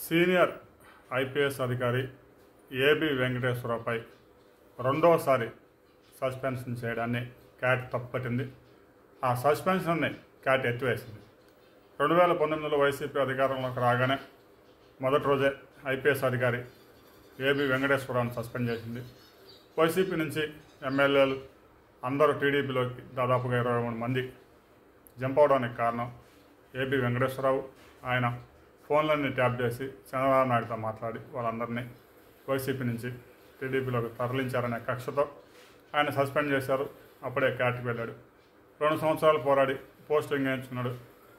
senior IPS అధికారి AB వెంకటేశ్వరరావుపై రెండవసారి సస్పెన్షన్ చేయడాన్ని క్యాట్ తప్పుపట్టింది ఆ సస్పెన్షన్ని క్యాట్ ఎత్తివేసింది రెండు వేల పంతొమ్మిదిలో వైసీపీ అధికారంలోకి రాగానే మొదటి రోజే ఐపీఎస్ అధికారి ఏబి వెంకటేశ్వరరావును సస్పెండ్ చేసింది వైసీపీ నుంచి ఎమ్మెల్యేలు అందరూ టీడీపీలోకి దాదాపుగా ఇరవై మూడు మంది జంప్ అవడానికి కారణం ఏబి వెంకటేశ్వరరావు ఆయన ఫోన్లన్నీ ట్యాప్ చేసి చంద్రబాబు నాయుడుతో మాట్లాడి వాళ్ళందరినీ వైసీపీ నుంచి టీడీపీలోకి తరలించారనే కక్షతో ఆయన సస్పెండ్ చేశారు అప్పుడే క్యాట్కి వెళ్ళాడు రెండు సంవత్సరాలు పోరాడి పోస్టింగ్ వేయించుకున్నాడు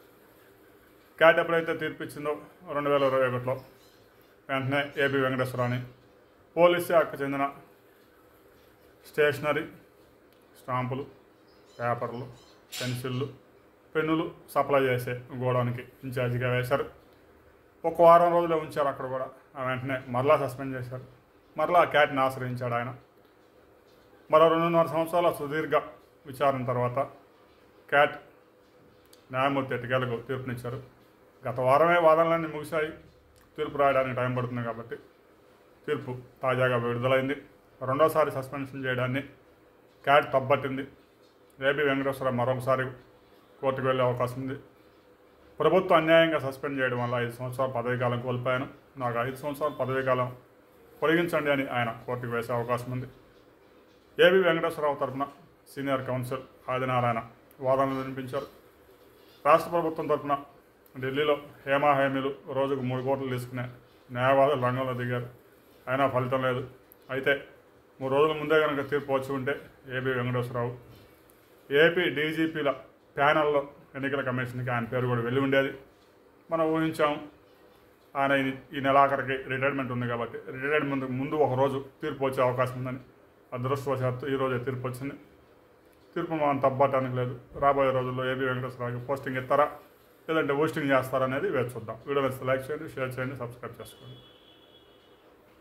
క్యాట్ ఎప్పుడైతే తీర్పిచ్చిందో రెండు వేల ఇరవై ఒకటిలో వెంటనే ఏబి వెంకటేశ్వరరావుని పోలీస్ శాఖకు చెందిన స్టేషనరీ స్టాంపులు పేపర్లు పెన్సిళ్ళు పెన్నులు సప్లై చేసే గోడౌన్కి ఇన్ఛార్జిగా వేశారు ఒక వారం రోజులే ఉంచారు అక్కడ కూడా ఆ వెంటనే మరలా సస్పెండ్ చేశారు మరలా క్యాట్ని ఆశ్రయించాడు ఆయన మరో రెండున్నర సంవత్సరాల సుదీర్ఘ విచారణ తర్వాత క్యాట్ న్యాయమూర్తి ఎట్టికేలకు తీర్పునిచ్చారు గత వారమే వాదనలన్నీ ముగిశాయి తీర్పు రాయడానికి టైం పడుతుంది కాబట్టి తీర్పు తాజాగా విడుదలైంది రెండోసారి సస్పెన్షన్ చేయడాన్ని క్యాట్ తప్పట్టింది ఏబి వెంకటేశ్వర మరొకసారి కోర్టుకు వెళ్ళే అవకాశం ఉంది ప్రభుత్వం అన్యాయంగా సస్పెండ్ చేయడం వల్ల ఐదు సంవత్సరాల పదవీ కాలం కోల్పోయాను నాకు ఐదు సంవత్సరాల పదవీ కాలం పొడిగించండి అని ఆయన కోర్టుకు వేసే అవకాశం ఉంది ఏబి వెంకటేశ్వరరావు తరఫున సీనియర్ కౌన్సిల్ ఆదినారాయణ వాదనలు వినిపించారు రాష్ట్ర ప్రభుత్వం తరఫున ఢిల్లీలో హేమా హేమీలు రోజుకు మూడు కోట్లు తీసుకునే న్యాయవాదులు రంగంలో దిగారు అయినా ఫలితం లేదు అయితే మూడు రోజుల ముందే కనుక తీర్పు వచ్చి ఉంటే ఏబి వెంకటేశ్వరరావు ఏపీ డీజీపీల ప్యానల్లో ఎన్నికల కమిషన్కి ఆయన పేరు కూడా వెళ్ళి ఉండేది మనం ఊహించాం ఆయన ఈ- ఈ నెలాఖరికి రిటైర్మెంట్ ఉంది కాబట్టి రిటైర్మెంట్ ముందు ఒక రోజు తీర్పు వచ్చే అవకాశం ఉందని అదృష్టవశాత్తు ఈ రోజే తీర్పు వచ్చింది తీర్పు మనం తప్పటానికి లేదు రాబోయే రోజుల్లో ఏబీ వెంకటేశ్వరరావుకి పోస్టింగ్ ఇస్తారా లేదంటే పోస్టింగ్ చేస్తారా అనేది వేచి చూద్దాం వీడియో నచ్చితే లైక్ చేయండి షేర్ చేయండి సబ్స్క్రైబ్ చేసుకోండి